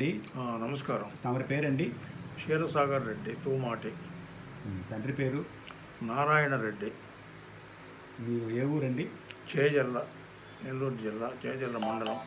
అండి ఆ, నమస్కారం తమరి పేరండి క్షీరసాగర్ రెడ్డి తూమాటి ఉమ్, తండ్రి పేరు నారాయణ రెడ్డి మీరు ఏ ఊరండి చేజల్ల నెల్లూరు జిల్లా చేజల్ల మండలం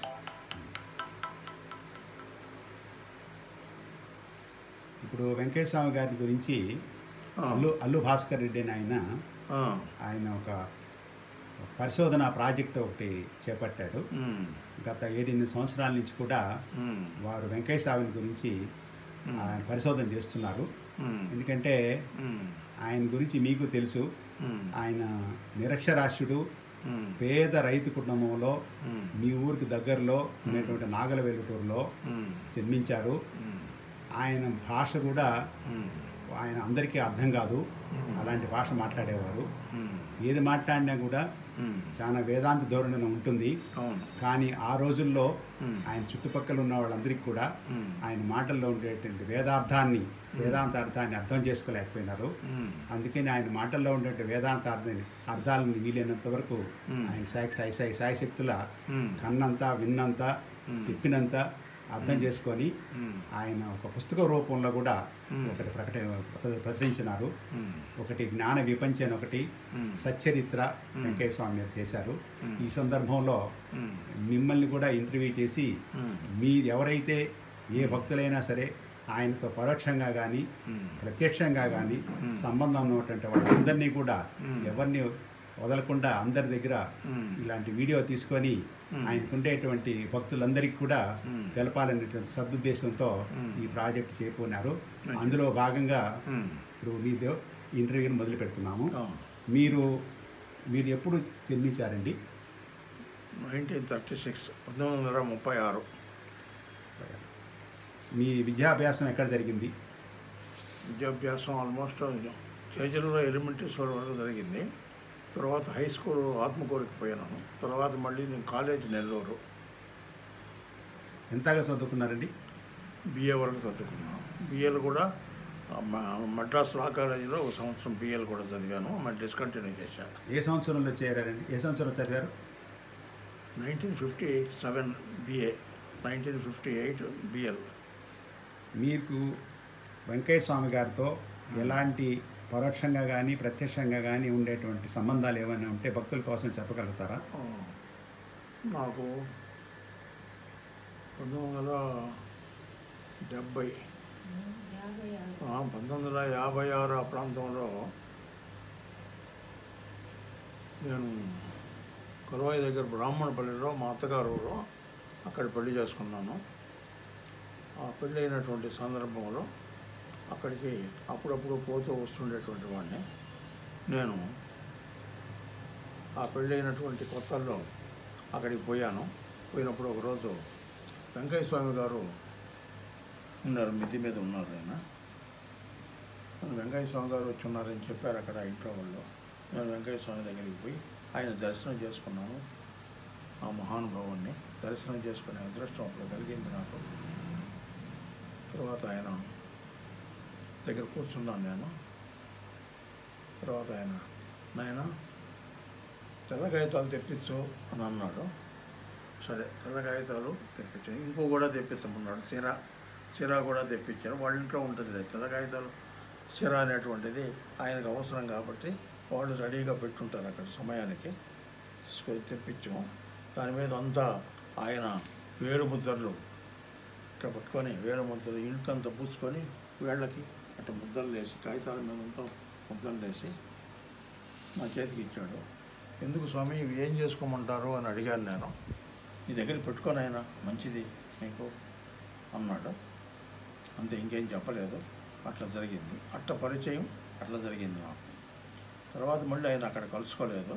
ఇప్పుడు వెంకటేశ్వర గారి గురించి ఆ, అల్లు అల్లు భాస్కర్ రెడ్డి అని ఆయన ఆ, ఆయన ఒక పరిశోధన ప్రాజెక్ట్ ఒకటి చేపట్టాడు ఉమ్, గత ఏడెనిమిది సంవత్సరాల నుంచి కూడా ఉమ్, వారు వెంకటేశ్వరని గురించి ఆయన పరిశోధన చేస్తున్నారు ఉమ్, ఎందుకంటే ఉమ్, ఆయన గురించి మీకు తెలుసు ఉమ్, ఆయన నిరక్షరాస్యుడు ఉమ్, పేద రైతు కుటుంబంలో ఉమ్, మీ ఊరికి దగ్గరలో ఉన్నటువంటి నాగలవేలుటూరులో ఉమ్, జన్మించారు ఉమ్, ఆయన భాష కూడా ఉమ్, ఆయన అందరికీ అర్థం కాదు అలాంటి భాష మాట్లాడేవారు ఉమ్, ఏది మాట్లాడినా కూడా ఉమ్, చాలా వేదాంత ధోరణిలో ఉంటుంది అవును కానీ ఆ రోజుల్లో ఉమ్, ఆయన చుట్టుపక్కల ఉన్న వాళ్ళందరికీ కూడా ఉమ్, ఆయన మాటల్లో ఉండేటువంటి వేదార్థాన్ని వేదాంత అర్థాన్ని అర్థం చేసుకోలేకపోయినారు ఉమ్, అందుకని ఆయన మాటల్లో ఉండేటువంటి వేదాంత అర్థాన్ని అర్థాలను వీలైనంత వరకు మ్మ్. ఆయన సాయి సాయి సాయి సాయశక్తుల ఉమ్, కన్నంత విన్నంత మ్మ్. చెప్పినంత అర్థం చేసుకొని ఉమ్, ఆయన ఒక పుస్తక రూపంలో కూడా మ్మ్. ఒకటి ప్రకట ప్రచురించినారు ఉమ్, ఒకటి జ్ఞాన విపంచ అని ఒకటి ఉమ్, సచ్చరిత్ర వెంకయ్య స్వామి గారు చేశారు మ్మ్. ఈ సందర్భంలో ఉమ్, మిమ్మల్ని కూడా ఇంటర్వ్యూ చేసి ఉమ్, మీ ఎవరైతే ఏ భక్తులైనా సరే ఆయనతో పరోక్షంగా కానీ ఉమ్, ప్రత్యక్షంగా కానీ మ్మ్. సంబంధం ఉన్నటువంటి వాళ్ళందరినీ కూడా మ్మ్. ఎవరిని వదలకుండా అందరి దగ్గర ఉమ్, ఇలాంటి వీడియో తీసుకొని మ్మ్. ఆయనకు ఉండేటువంటి భక్తులందరికీ కూడా మ్మ్. తెలపాలనేటువంటి సదుద్దేశంతో మ్మ్. ఈ ప్రాజెక్ట్ చేపన్నారు Thank you. అందులో భాగంగా ఉమ్, ఇప్పుడు మీతో ఇంటర్వ్యూని మొదలు పెడుతున్నాము ఆ, మీరు మీరు ఎప్పుడు జన్మించారండి నైన్టీన్ థర్టీ సిక్స్ పంతొమ్మిది వందల ముప్పై ఆరు మీ విద్యాభ్యాసం ఎక్కడ జరిగింది విద్యాభ్యాసం ఆల్మోస్ట్ కేజీలో ఎలిమెంటరీ స్కూల్ వరకు జరిగింది తర్వాత హై స్కూల్ ఆత్మకూరుకి పోయినాను తర్వాత మళ్ళీ నేను కాలేజ్ నెల్లూరు ఎంతగా చదువుకున్నారండి బిఏ వరకు చదువుకున్నాను బిఏలు కూడా ఆ, మ- మద్రాస్ లా కాలేజీలో ఒక సంవత్సరం బిఏలు కూడా చదివాను మళ్ళీ డిస్కంటిన్యూ చేశాను ఏ సంవత్సరంలో చేరారండి ఏ సంవత్సరం చదివారు nineteen fifty seven BA nineteen fifty eight BL మీకు వెంకయ్య స్వామి గారితో ఎలాంటి పరోక్షంగా కానీ ప్రత్యక్షంగా కానీ ఉండేటువంటి సంబంధాలు ఏమైనా ఉంటే భక్తుల కోసం చెప్పగలుగుతారా నాకు పంతొమ్మిది వందల డెబ్భై ఆ, పంతొమ్మిది వందల యాభై ఆరు ఆ ప్రాంతంలో నేను కొలవాయి దగ్గర బ్రాహ్మణపల్లిలో మా అత్తగారు ఊరు అక్కడ పెళ్లి చేసుకున్నాను ఆ పెళ్ళి అయినటువంటి సందర్భంలో అక్కడికి అప్పుడప్పుడు పోతూ వస్తుండేటువంటి వాడిని నేను ఆ పెళ్ళైనటువంటి కొత్తల్లో అక్కడికి పోయాను పోయినప్పుడు ఒకరోజు వెంకయ్య స్వామి గారు ఉన్నారు మిద్ది మీద ఉన్నారు ఆయన మన వెంకయ్య స్వామి గారు వచ్చి ఉన్నారని చెప్పారు అక్కడ ఇంట్లో వాళ్ళు నేను వెంకయ్య స్వామి దగ్గరికి పోయి ఆయన దర్శనం చేసుకున్నాను ఆ మహానుభావుణ్ణి దర్శనం చేసుకునే అదృష్టం అప్పుడు కలిగింది నాకు తర్వాత ఆయన దగ్గర కూర్చున్నాను నేను తర్వాత ఆయన నాయన తెల్ల కాగితాలు తెప్పించు అని అన్నాడు సరే తెల్ల కాగితాలు తెప్పించాను ఇంకో కూడా తెప్పిస్తామన్నాడు సిరా సిరా కూడా తెప్పించాను వాళ్ళ ఇంట్లో ఉంటుంది కదా తెల్ల కాగితాలు సిరా అనేటువంటిది ఆయనకు అవసరం కాబట్టి వాళ్ళు రెడీగా పెట్టుంటారు అక్కడ సమయానికి తీసుకొని తెప్పించాము దాని మీద అంతా ఆయన వేరు ముద్దర్లు ఇట్లా పట్టుకొని వేరు ముద్దలు ఇంటికంతా పూసుకొని వేళ్ళకి అట్లా ముద్దలు వేసి కాగితాల మీద అంతా ముద్దలు వేసి నా చేతికి ఇచ్చాడు ఎందుకు స్వామి ఇవి ఏం చేసుకోమంటారు అని అడిగాను నేను నీ దగ్గర పెట్టుకొని ఆయన మంచిది మీకు అన్నాడు అంతే ఇంకేం చెప్పలేదు అట్లా జరిగింది అట్ట పరిచయం అట్లా జరిగింది నాకు తర్వాత మళ్ళీ ఆయన అక్కడ కలుసుకోలేదు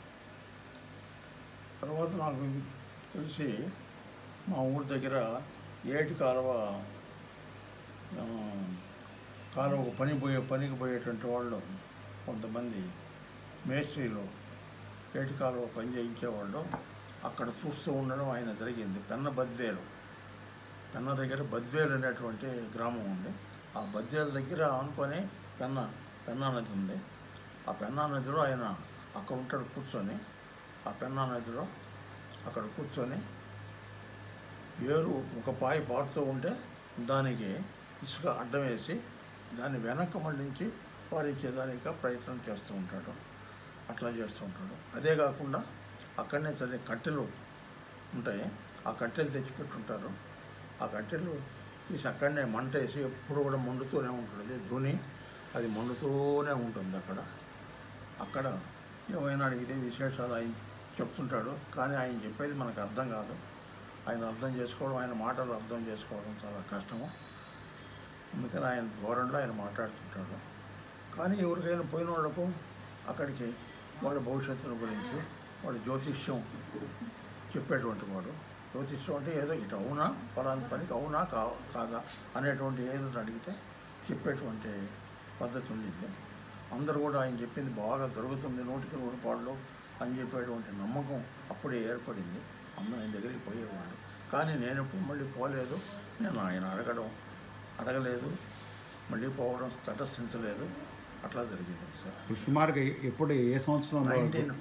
తర్వాత నాకు తెలిసి మా ఊరి దగ్గర ఏటి కాలువ ఆ, కాలువ పని పోయే పనికి పోయేటువంటి వాళ్ళు కొంతమంది మేస్త్రీలు ఏటి కాలువ పని చేయించేవాళ్ళు అక్కడ చూస్తూ ఉండడం ఆయన జరిగింది పెన్న బద్వేలు పెన్న దగ్గర బద్వేలు అనేటువంటి గ్రామం ఉంది ఆ బద్వేల దగ్గర ఆనుకొని పెన్న పెన్నా నది ఉంది ఆ పెన్నా నదిలో ఆయన అక్కడ ఉంటాడు కూర్చొని ఆ పెన్నా నదిలో అక్కడ కూర్చొని ఏరు ఒక పాయ పారుతూ ఉంటే దానికి ఇసుక అడ్డం వేసి దాన్ని వెనక్కి మళ్ళించి పారించేదానికి ప్రయత్నం చేస్తూ ఉంటాడు అట్లా చేస్తూ ఉంటాడు అదే కాకుండా అక్కడనే సరే కట్టెలు ఉంటాయి ఆ కట్టెలు తెచ్చిపెట్టుంటారు ఆ కట్టెలు తీసి అక్కడనే మంట వేసి ఎప్పుడు కూడా మండుతూనే ఉంటుంది ధుని అది మండుతూనే ఉంటుంది అక్కడ అక్కడ ఏమైనా అడిగితే విశేషాలు ఆయన చెప్తుంటాడు కానీ ఆయన చెప్పేది మనకు అర్థం కాదు ఆయన అర్థం చేసుకోవడం ఆయన మాటలు అర్థం చేసుకోవడం చాలా కష్టము అందుకని ఆయన ధోరణిలో ఆయన మాట్లాడుతుంటాడు కానీ ఎవరికైనా పోయిన వాళ్ళకు అక్కడికి వాళ్ళ భవిష్యత్తుల గురించి వాళ్ళ జ్యోతిష్యం చెప్పేటువంటి వాడు జ్యోతిష్యం అంటే ఏదో ఇటు అవునా పలాని పనికి అవునా కా కాదా అనేటువంటి ఏదో అడిగితే చెప్పేటువంటి పద్ధతి ఉండింది అందరూ కూడా ఆయన చెప్పింది బాగా దొరుకుతుంది నూటికి నూరు పాళ్ళు అని చెప్పేటువంటి నమ్మకం అప్పుడే ఏర్పడింది అమ్మ ఆయన దగ్గరికి పోయేవాడు కానీ నేను ఎప్పుడు మళ్ళీ పోలేదు నేను ఆయన అడగడం అడగలేదు మళ్ళీ పోవడం తటస్థించలేదు అట్లా జరిగింది సార్ ఇప్పుడు సుమారుగా ఎప్పుడు ఏ సంవత్సరం నైన్టీన్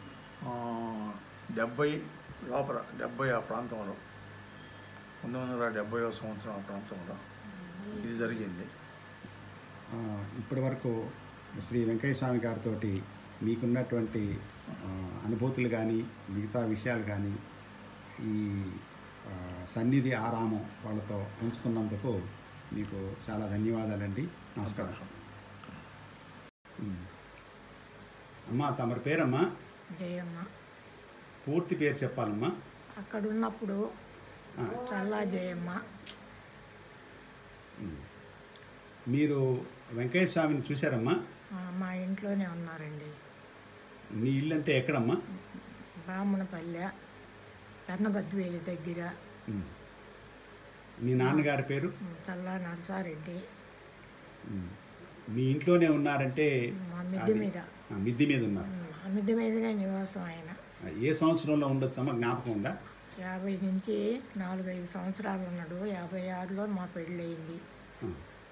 డెబ్బై లోపల డెబ్బై ఆ ప్రాంతంలో పంతొమ్మిది వందల డెబ్బై సంవత్సరం ఆ ప్రాంతంలో ఇది జరిగింది ఇప్పటి వరకు శ్రీ వెంకయ్య స్వామి గారితో మీకున్నటువంటి ఆ, అనుభూతులు కానీ మిగతా విషయాలు కానీ ఈ ఆ, సన్నిధి ఆరామం వాళ్ళతో పంచుకున్నందుకు మీకు చాలా ధన్యవాదాలండి నమస్కారం ఉమ్. అమ్మా తమరి పేరమ్మా జయమ్మ పూర్తి పేరు చెప్పాలమ్మా అక్కడ ఉన్నప్పుడు ఆ, చల్లా జయమ్మ మీరు వెంకయ్య స్వామిని చూశారమ్మా ఆ, మా ఇంట్లోనే ఉన్నారండి మీ ఇల్లు అంటే ఎక్కడమ్మా బ్రాహ్మణపల్లె పెన్నబద్వేలి దగ్గర ఉమ్. మీ నాన్నగారి పేరు చల్లా నరసారెడ్డి ఉమ్. మీ ఇంట్లోనే ఉన్నారంటే మా మిద్దె మీద ఆ, మిద్ది మీద ఉన్నారు మా మిద్దె మీదనే నివాసం ఆయన ఆ, ఏ సంవత్సరంలో ఉండొచ్చమ్మా జ్ఞాపకం ఉందా యాభై నుంచి నాలుగైదు సంవత్సరాలు ఉన్నాడు యాభై ఆరులో మా పెళ్ళయింది ఆ.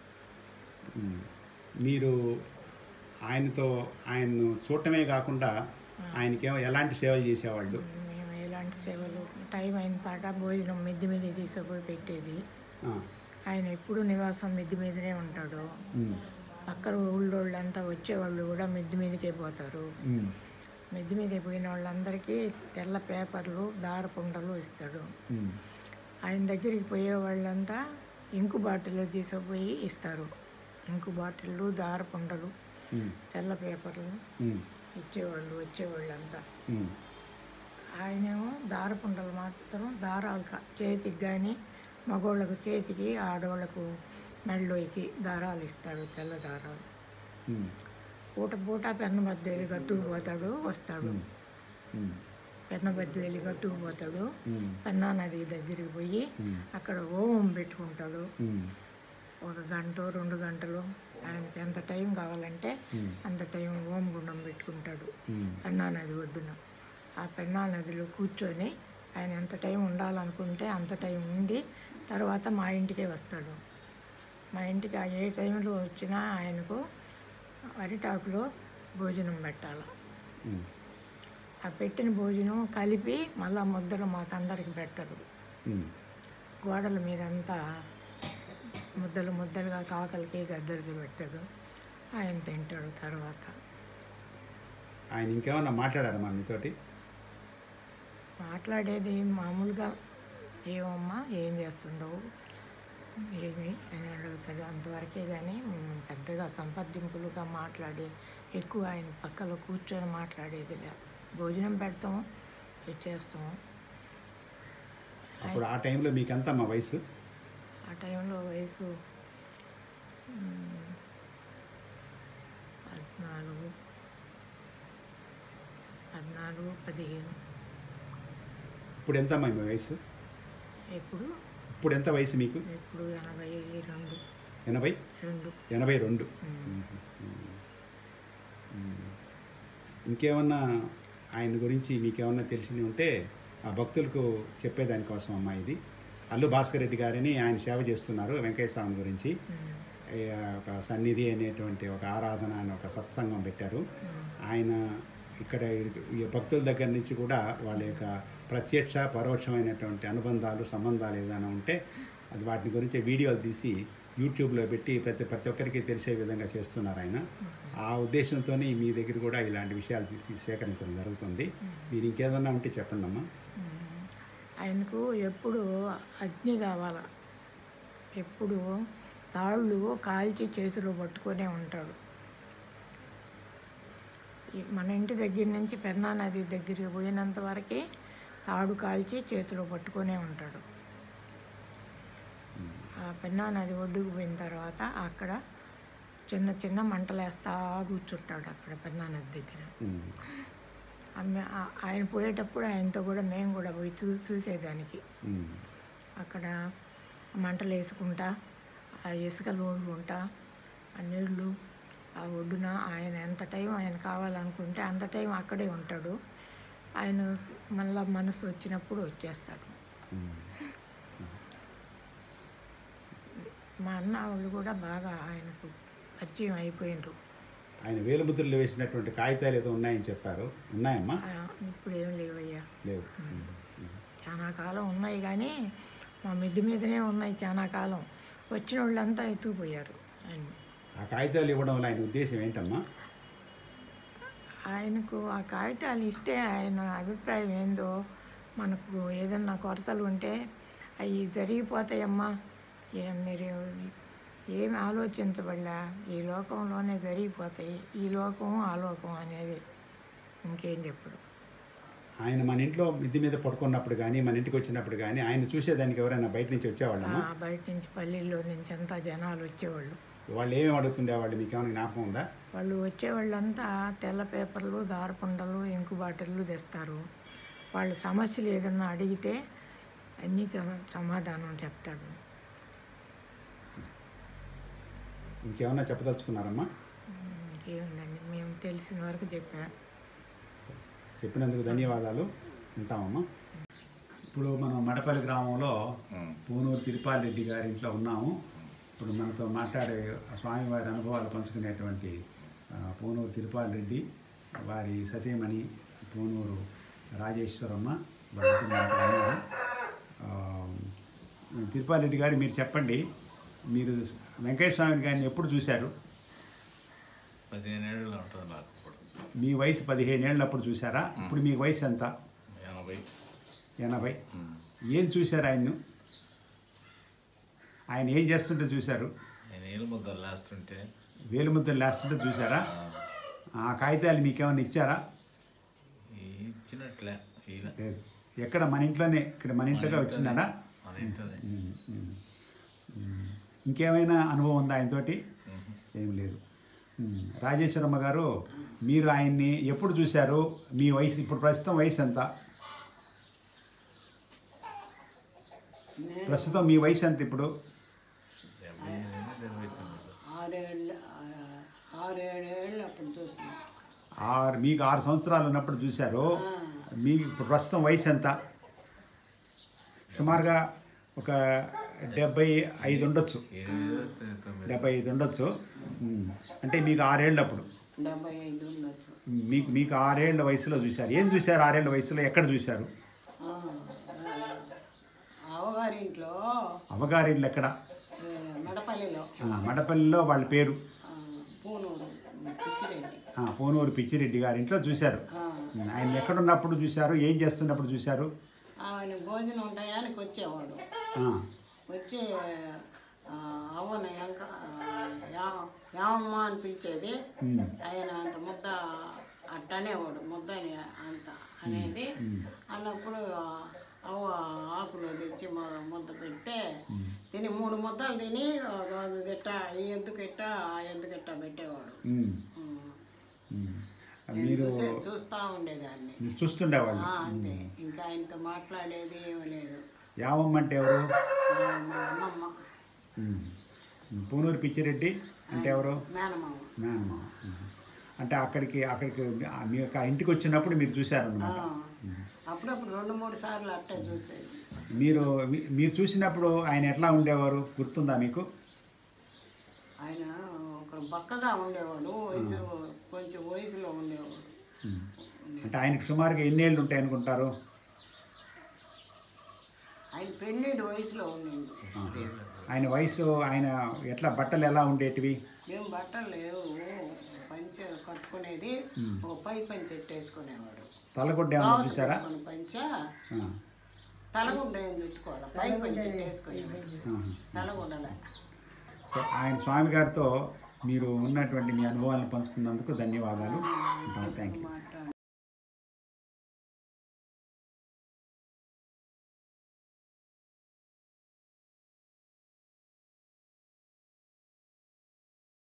ఉమ్. మీరు ఆయనతో ఆయన్ను చూడటమే కాకుండా ఆయనకేమో ఎలాంటి సేవలు చేసేవాళ్ళు మేము ఎలాంటి సేవలు టైం అయిన పాట భోజనం మిద్దె మీద తీసుకుపోయి పెట్టేది ఆ. ఆయన ఎప్పుడు నివాసం మిద్దె మీదనే ఉంటాడు ఉమ్. పక్కన ఊళ్ళోళ్ళంతా వచ్చేవాళ్ళు కూడా మిద్దె మీదకే పోతారు ఉమ్. మిద్దె మీద పోయిన వాళ్ళందరికీ తెల్ల పేపర్లు దారపుండలు ఇస్తాడు ఉమ్. ఆయన దగ్గరికి పోయే వాళ్ళంతా ఇంకు బాటిల్ తీసుకుపోయి ఇస్తారు ఇంకు బాటిళ్ళు దారపుండలు ఉమ్. తెల్ల పేపర్లు ఉమ్. ఇచ్చేవాళ్ళు వచ్చేవాళ్ళంతా ఉమ్. ఆయనేమో దారపుండలు మాత్రం దారాలు కా- చేతికి కానీ మగోళ్ళకు చేతికి ఆడవాళ్ళకు మెళ్ళోకి దారాలు ఇస్తాడు తెల్ల దారాలు ఉమ్. పూట పూట పెన్న బద్దేలి గట్టుకుపోతాడు వస్తాడు ఉమ్. పెన్న బద్దేలి గట్టుకుపోతాడు ఉమ్. పెన్నా నది దగ్గరికి పోయి ఉమ్. అక్కడ హోమం పెట్టుకుంటాడు ఉమ్. ఒక గంట రెండు గంటలు ఆయనకి ఎంత టైం కావాలంటే ఉమ్. అంత టైం హోమ గుండం పెట్టుకుంటాడు ఉమ్. పెన్నా నది ఒడ్డున ఆ పెన్నా నదిలో కూర్చొని ఆయన ఎంత టైం ఉండాలనుకుంటే అంత టైం ఉండి తర్వాత మా ఇంటికే వస్తాడు మా ఇంటికి ఆ ఏ టైంలో వచ్చినా ఆయనకు అరిటాకులో భోజనం పెట్టాలి ఉమ్. ఆ పెట్టిన భోజనం కలిపి మళ్ళా ముద్దలు మాకు అందరికి పెట్టరు ఉమ్. గోడల మీద అంతా ముద్దలు ముద్దలుగా కాకలకి గద్దలకి పెడతాడు ఆయన తింటాడు తర్వాత ఆయన ఇంకేమన్నా మాట్లాడారమ్మా మీతోటి మాట్లాడేది మామూలుగా ఏమమ్మా ఏం చేస్తుండవు ఏమి అని అడుగుతాడు అంతవరకే కానీ మ్, పెద్దగా సంప్రదింపులుగా మాట్లాడే ఎక్కువ ఆయన పక్కలో కూర్చొని మాట్లాడేది లే భోజనం పెడతాము ఇచ్చేస్తాము అప్పుడు ఆ టైంలో మీకు ఎంత మా వయసు ఆ టైంలో వయసు మ్, పద్నాలుగు పద్నాలుగు పదిహేను ఇప్పుడు ఎంత అమ్మా మీ వయసు ఎప్పుడు ఇప్పుడు ఎంత వయసు మీకు ఎప్పుడు ఎనభై రెండు ఎనభై రెండు ఎనభై రెండు మ్. ఇంకేమన్నా ఆయన గురించి మీకేమన్నా తెలిసింది ఉంటే ఆ భక్తులకు చెప్పేదానికోసం అమ్మా ఇది అల్లు భాస్కర్ రెడ్డి గారిని ఆయన సేవ చేస్తున్నారు వెంకయ్య స్వామి గురించి మ్, ఈ ఒక సన్నిధి అనేటువంటి ఒక ఆరాధన అని ఒక సత్సంగం పెట్టారు మ్. ఆయన ఇక్కడ ఈ భక్తుల దగ్గర నుంచి కూడా వాళ్ళ యొక్క ప్రత్యక్ష పరోక్షమైనటువంటి అనుబంధాలు సంబంధాలు ఏదైనా ఉంటే అది వాటి గురించి వీడియోలు తీసి యూట్యూబ్లో పెట్టి ప్రతి ప్రతి ఒక్కరికి తెలిసే విధంగా చేస్తున్నారు ఆయన ఆ ఉద్దేశంతోనే మీ దగ్గర కూడా ఇలాంటి విషయాలు తీ- తీ- సేకరించడం జరుగుతుంది మీరు ఇంకేదన్నా ఉంటే చెప్పండి అమ్మా ఆయనకు ఎప్పుడు అగ్ని కావాల ఎప్పుడు తాళ్ళు కాల్చి చేతిలో పట్టుకొనే ఉంటాడు ఈ మన ఇంటి దగ్గర నుంచి పెన్నా నది దగ్గరికి పోయినంత వరకే తాడు కాల్చి చేతిలో పట్టుకొనే ఉంటాడు ఆ పెన్నా నది ఒడ్డుకు పోయిన తర్వాత అక్కడ చిన్న చిన్న మంటలు వేస్తా కూర్చుంటాడు అక్కడ పెన్నా నది దగ్గర ఉమ్. ఆమె ఆ- ఆయన పోయేటప్పుడు ఆయనతో కూడా మేము కూడా పోయి చూ చూసేదానికి ఉమ్. అక్కడ మంటలు వేసుకుంటా ఆ ఇసుకలు ఊడుకుంటా ఆ నీళ్ళు ఆ ఒడ్డున ఆయన ఎంత టైం ఆయన కావాలనుకుంటే అంత టైం అక్కడే ఉంటాడు ఆయన మళ్ళా మనసు వచ్చినప్పుడు వచ్చేస్తాడు ఉమ్. మా అన్న వాళ్ళు కూడా బాగా ఆయనకు పరిచయం అయిపోయినరు ఆయన వేలుముద్రలు వేసినటువంటి కాగితాలు ఏదో ఉన్నాయని చెప్పారు ఉన్నాయమ్మా ఆ, ఇప్పుడు ఏం లేవయ్యా లేవు ఉమ్. ఉమ్. చాలా కాలం ఉన్నాయి కానీ మా మిద్ది మీదనే ఉన్నాయి చాలా కాలం వచ్చిన వాళ్ళంతా ఎత్తుకుపోయారు ఆయన ఆ కాగితాలు ఇవ్వడం వల్ల ఆయన ఉద్దేశం ఏంటమ్మా ఆయనకు ఆ కాగితాలు ఇస్తే ఆయన అభిప్రాయం ఏందో మనకు ఏదన్నా కొరతలు ఉంటే అవి జరిగిపోతాయమ్మా ఏం మీరు ఏమి ఆలోచించబడలా ఈ లోకంలోనే జరిగిపోతాయి ఈ లోకం ఆ లోకం అనేది ఇంకేం చెప్పడు ఆయన మన ఇంట్లో మిద్ది మీద పడుకున్నప్పుడు కానీ మన ఇంటికి వచ్చినప్పుడు కానీ ఆయన చూసేదానికి ఎవరైనా బయట నుంచి వచ్చేవాళ్ళమ్మా ఆ బయట నుంచి పల్లెల్లో నుంచి అంతా జనాలు వచ్చేవాళ్ళు వాళ్ళు ఏమేమి అడుగుతుండేవాళ్ళు మీకు ఏమైనా జ్ఞాపకం ఉందా వాళ్ళు వచ్చేవాళ్ళంతా తెల్ల పేపర్లు దారపుండలు ఇంకు బాటిళ్ళు తెస్తారు వాళ్ళ సమస్యలు ఏదన్నా అడిగితే అన్నీ సమ- సమాధానం చెప్తాడు ఇంకేమన్నా చెప్పదలుచుకున్నారమ్మా ఇంకేముందండి మేము తెలిసిన వరకు చెప్పా చెప్పినందుకు ధన్యవాదాలు ఉంటామమ్మా ఇప్పుడు మనం మడపల్లి గ్రామంలో పూనూరు తిరుపాల్ రెడ్డి గారి ఇంట్లో ఉన్నాము ఇప్పుడు మనతో మాట్లాడే స్వామివారి అనుభవాలు పంచుకునేటువంటి ఆ, పూనూరు తిరుపాల్ రెడ్డి వారి సతీమణి పూనూరు రాజేశ్వరమ్మ వాళ్ళతో మనతో ఉన్నారు. ఆ, తిరుపాల్ రెడ్డి గారు మీరు చెప్పండి మీరు వెంకటేశ్వర స్వామి గారిని ఎప్పుడు చూశారు పదిహేను ఏళ్ళు ఉంటుంది నాకు ఇప్పుడు మీ వయసు పదిహేను ఏళ్ళప్పుడు చూసారా ఇప్పుడు మీ వయసు ఎంత ఎనభై ఎనభై ఉమ్. ఏం చూశారు ఆయన్ను ఆయన ఏం చేస్తుంటే చూశారు ఆయన ఏళ్ళు ముద్దలు లేస్తుంటే వేలుముద్రలు లేస్తుంటే చూసారా ఆ కాగితాలు మీకేమైనా ఇచ్చారా ఈ ఇచ్చినట్లే ఈయన లేదు ఎక్కడ మన ఇంట్లోనే ఇక్కడ మన ఇంట్లోగా వచ్చినాడా మన ఇంట్లోనే ఉమ్, ఉమ్, ఉమ్. ఇంకేమైనా అనుభవం ఉందా ఆయనతోటి ఏం లేదు ఉమ్. రాజేశ్వరమ్మ గారు మీరు ఆయన్ని ఎప్పుడు చూశారు మీ వయసు ఇప్పుడు ప్రస్తుతం వయసు ఎంత ప్రస్తుతం మీ వయసు ఎంత ఇప్పుడు డెబ్బై ఎనిమిది డెబ్బై తొమ్మిది ఆరేళ్ళు ఆరేడేళ్ళు అప్పుడు చూసాను ఆరు మీకు ఆరు సంవత్సరాలు ఉన్నప్పుడు చూశారు మీకు ఇప్పుడు ప్రస్తుతం వయసు ఎంత సుమారుగా ఒక డెబ్బై ఐదు ఉండొచ్చు ఎనిమిది తొమ్మిది డెబ్బై ఐదు ఉండొచ్చు ఉమ్. అంటే మీకు ఆరేళ్ళు అప్పుడు డెబ్బై ఐదు ఉండొచ్చు మీకు మీకు ఆరేళ్ల వయసులో చూశారు ఏం చూశారు ఆరేళ్ల వయసులో ఎక్కడ చూశారు ఆ, అవ్వగారింట్లో అవగారిళ్ళు ఎక్కడ ఏ, మడపల్లిలో ఆ, మడపల్లిలో వాళ్ళ పేరు ఆ, పూనూరు పిచ్చిరెడ్డి ఆ, పూనూరు పిచ్చిరెడ్డి గారి ఇంట్లో చూశారు ఆ, ఉమ్, ఆయన ఎక్కడున్నప్పుడు చూశారు ఏం చేస్తున్నప్పుడు చూశారు ఆయన భోజనం ఉంటాయానికి వచ్చేవాడు ఆ, వచ్చి ఆ, అవ్వను ఎంక యా- యావమ్మ అని పిలిచేది ఉమ్, ఆయన అంత ముద్ద అట్టనేవాడు ముద్ద అని అంత అనేది అన్నప్పుడు అవ్వ ఆకులు తెచ్చి మ- ముద్ద పెడితే తిని మూడు ముద్దలు తిని గిట్ట ఈ ఎందుకు ఇట్ట ఆ ఎందుకు ఇట్ట పెట్టేవాడు ఉమ్, ఉమ్. ఉమ్. నేను మీరు చూసే చూస్తూ ఉండేదాన్ని మీరు చూస్తుండేవాళ్ళు ఆ, అంతే ఇంకా ఆయనతో మాట్లాడేది ఏమీ లేదు యావమ్మ అంటే ఎవరు ఆ, మా అమ్మమ్మ ఉమ్. పూనూరు పిచ్చిరెడ్డి అంటే ఎవరు మేనమామ మేనమామ ఉమ్. అంటే అక్కడికి అక్కడికి ఆ మీ యొక్క ఇంటికి వచ్చినప్పుడు మీరు చూశారన్నమాట ఆ, అప్పుడప్పుడు రెండు మూడు సార్లు అట్టే చూసేది మీరు మీ- మీరు చూసినప్పుడు ఆయన ఎట్లా ఉండేవారు గుర్తుందా మీకు ఆయన ఒకరు బక్కగా ఉండేవాడు వయసు కొంచెం వయసులో ఉండేవాడు అంటే ఆయనకు సుమారుగా ఎన్ని ఏళ్ళు ఉంటాయి అనుకుంటారు ఆయన పెళ్ళిడు వయసులో ఉండింది ఆయన వయసు ఆయన ఎట్లా బట్టలు ఎలా ఉండేటివి ఏం బట్టలు లేవు పంచ కట్టుకునేది ఓ పై పంచె వేసుకునేవాడు తలగొడ్డ ఏమన్నా దావత్ చూసారా పెట్టుకొని పంచ ఆ, తలగుడ్డ ఏం పెట్టుకోవాలి పై పంచె వేసుకునేవాడు ఆహా. తలగుడ్డలే సో ఆయన స్వామి గారితో మీరు ఉన్నటువంటి మీ అనుభవాలను పంచుకున్నందుకు ధన్యవాదాలు థ్యాంక్ యూ మాట్లాడు